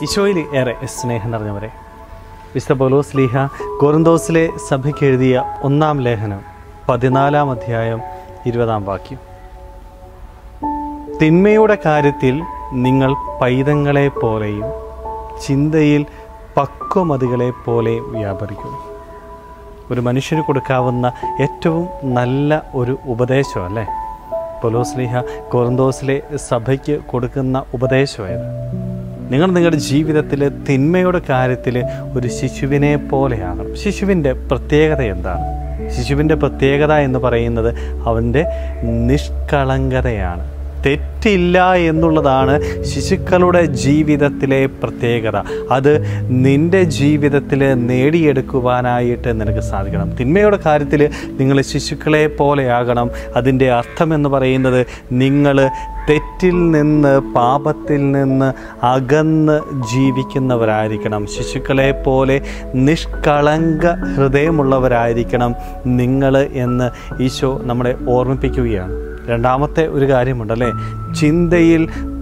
ഈശോയിൽ ഏറെ സ്നേഹം നിറഞ്ഞവരെ വിശുദ്ധ പൗലോസ് ലീഹ കോറിന്തോസിലെ സഭയ്ക്ക് എഴുതിയ ഒന്നാം ലേഖനം പതിനാലാം അധ്യായം ഇരുപതാം വാക്യം തിന്മയുടെ കാര്യത്തിൽ നിങ്ങൾ പൈതങ്ങളെ പോലെയും ചിന്തയിൽ പക്വമതികളെ പോലെയും വ്യാപരിക്കുന്നു ഒരു മനുഷ്യന് കൊടുക്കാവുന്ന ഏറ്റവും നല്ല ഒരു ഉപദേശം അല്ലേ പൊലോസ്ലിഹ കോറന്തോസിലെ സഭയ്ക്ക് കൊടുക്കുന്ന ഉപദേശമായത് നിങ്ങൾ നിങ്ങളുടെ ജീവിതത്തിൽ തിന്മയുടെ കാര്യത്തിൽ ഒരു ശിശുവിനെ പോലെയാകണം ശിശുവിൻ്റെ പ്രത്യേകത എന്താണ് ശിശുവിൻ്റെ പ്രത്യേകത എന്ന് പറയുന്നത് അവൻ്റെ നിഷ്കളങ്കതയാണ് തെറ്റില്ല എന്നുള്ളതാണ് ശിശുക്കളുടെ ജീവിതത്തിലെ പ്രത്യേകത അത് നിൻ്റെ ജീവിതത്തിൽ നേടിയെടുക്കുവാനായിട്ട് നിനക്ക് സാധിക്കണം തിന്മയുടെ കാര്യത്തിൽ നിങ്ങൾ ശിശുക്കളെ പോലെയാകണം അതിൻ്റെ അർത്ഥം എന്ന് പറയുന്നത് നിങ്ങൾ തെറ്റിൽ നിന്ന് പാപത്തിൽ നിന്ന് അകന്ന് ജീവിക്കുന്നവരായിരിക്കണം ശിശുക്കളെ പോലെ നിഷ്കളങ്ക ഹൃദയമുള്ളവരായിരിക്കണം നിങ്ങൾ എന്ന് ഈശോ നമ്മളെ ഓർമ്മിപ്പിക്കുകയാണ് രണ്ടാമത്തെ ഒരു കാര്യമുണ്ടല്ലേ ചിന്തയിൽ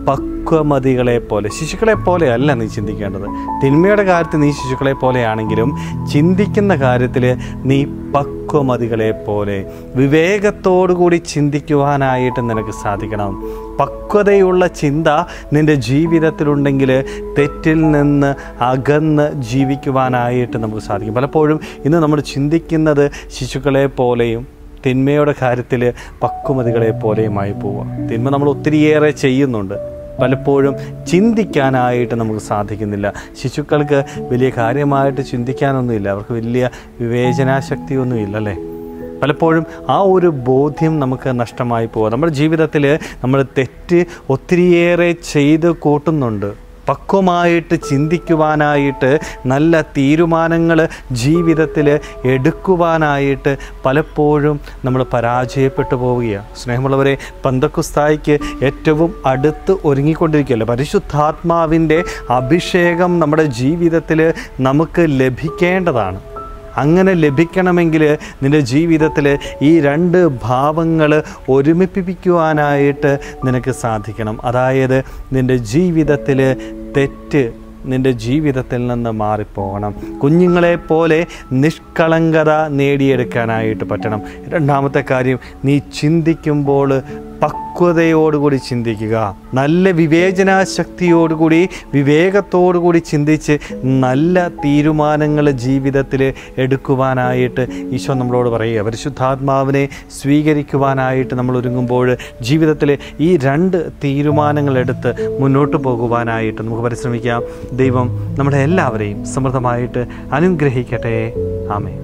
പക്വമതികളെ പോലെ ശിശുക്കളെ പോലെ അല്ല നീ ചിന്തിക്കേണ്ടത് തിന്മയുടെ കാര്യത്തിൽ നീ ശിശുക്കളെ പോലെയാണെങ്കിലും ചിന്തിക്കുന്ന കാര്യത്തിൽ നീ പക്വമതികളെ പോലെ വിവേകത്തോടുകൂടി ചിന്തിക്കുവാനായിട്ട് നിനക്ക് സാധിക്കണം പക്വതയുള്ള ചിന്ത നിൻ്റെ ജീവിതത്തിലുണ്ടെങ്കിൽ തെറ്റിൽ നിന്ന് അകന്ന് ജീവിക്കുവാനായിട്ട് നമുക്ക് സാധിക്കും പലപ്പോഴും ഇന്ന് നമ്മൾ ചിന്തിക്കുന്നത് ശിശുക്കളെ പോലെയും തിന്മയുടെ കാര്യത്തിൽ പക്വമതികളെ പോലെയുമായി പോവുക തിന്മ നമ്മൾ ഒത്തിരിയേറെ ചെയ്യുന്നുണ്ട് പലപ്പോഴും ചിന്തിക്കാനായിട്ട് നമുക്ക് സാധിക്കുന്നില്ല ശിശുക്കൾക്ക് വലിയ കാര്യമായിട്ട് ചിന്തിക്കാനൊന്നുമില്ല അവർക്ക് വലിയ വിവേചനാശക്തിയൊന്നുമില്ല അല്ലേ പലപ്പോഴും ആ ഒരു ബോധ്യം നമുക്ക് നഷ്ടമായി പോകുക നമ്മുടെ ജീവിതത്തിൽ നമ്മൾ തെറ്റ് ഒത്തിരിയേറെ ചെയ്ത് കൂട്ടുന്നുണ്ട് പക്വമായിട്ട് ചിന്തിക്കുവാനായിട്ട് നല്ല തീരുമാനങ്ങൾ ജീവിതത്തിൽ എടുക്കുവാനായിട്ട് പലപ്പോഴും നമ്മൾ പരാജയപ്പെട്ടു പോവുകയാണ് സ്നേഹമുള്ളവരെ പന്തക്കുസ്തായിക്ക് ഏറ്റവും അടുത്ത് ഒരുങ്ങിക്കൊണ്ടിരിക്കുകയല്ലോ പരിശുദ്ധാത്മാവിൻ്റെ അഭിഷേകം നമ്മുടെ ജീവിതത്തിൽ നമുക്ക് ലഭിക്കേണ്ടതാണ് അങ്ങനെ ലഭിക്കണമെങ്കിൽ നിൻ്റെ ജീവിതത്തിൽ ഈ രണ്ട് ഭാവങ്ങൾ ഒരുമിപ്പിക്കുവാനായിട്ട് നിനക്ക് സാധിക്കണം അതായത് നിൻ്റെ ജീവിതത്തിൽ തെറ്റ് നിൻ്റെ ജീവിതത്തിൽ നിന്ന് മാറിപ്പോകണം കുഞ്ഞുങ്ങളെ പോലെ നിഷ്കളങ്കത നേടിയെടുക്കാനായിട്ട് പറ്റണം രണ്ടാമത്തെ കാര്യം നീ ചിന്തിക്കുമ്പോൾ പക്വതയോടുകൂടി ചിന്തിക്കുക നല്ല വിവേചനാശക്തിയോടുകൂടി വിവേകത്തോടുകൂടി ചിന്തിച്ച് നല്ല തീരുമാനങ്ങൾ ജീവിതത്തിൽ എടുക്കുവാനായിട്ട് ഈശോ നമ്മളോട് പറയുക പരിശുദ്ധാത്മാവിനെ സ്വീകരിക്കുവാനായിട്ട് നമ്മൾ ഒരുങ്ങുമ്പോൾ ജീവിതത്തിൽ ഈ രണ്ട് തീരുമാനങ്ങൾ എടുത്ത് മുന്നോട്ട് പോകുവാനായിട്ട് നമുക്ക് പരിശ്രമിക്കാം ദൈവം നമ്മുടെ എല്ലാവരെയും സമൃദ്ധമായിട്ട് അനുഗ്രഹിക്കട്ടെ ആമേ